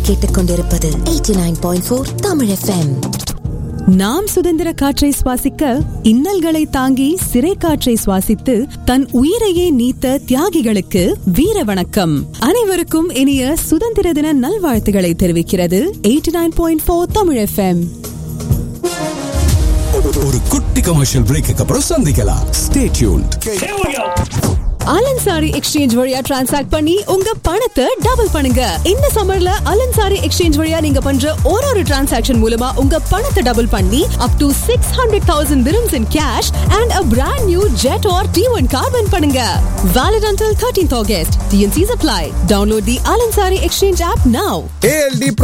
கேட்டுக்கொண்டிருப்பது eighty nine point four Tamil FM நாம் சுதந்திர காற்றை சுவாசிக்க இன்னல்களை தாங்கி சிறை காற்றை சுவாசித்து தன் உயிரையே நீத்த தியாகிகளுக்கு வீர வணக்கம் அனைவருக்கும் இனிய சுதந்திர தின நல்வாழ்த்துக்களை தெரிவிக்கிறது eighty nine point four Tamil FM ஒரு குட்டி கமர்ஷியல் பிரேக்கு அப்புறம் சந்திக்கலாம் ஸ்டே டியூன்ட் அலன்சாரி எக்ஸ்சேஞ்ச் வழியா டிரான்சாக்ட் பண்ணி உங்க பணத்தை டபுள் பண்ணுங்க இந்த சம்மர்ல அலன்சாரி எக்ஸ்சேஞ்ச் வழியா நீங்க பண்ற ஒரு ஒரு டிரான்சாக்ஷன் மூலமா உங்க பணத்தை டபுள் பண்ணி up to six hundred thousand dirhams in cash and a brand new jet or T1 car win பண்ணுங்க valid until 13th August TNCs apply download the Alansari exchange app now ALD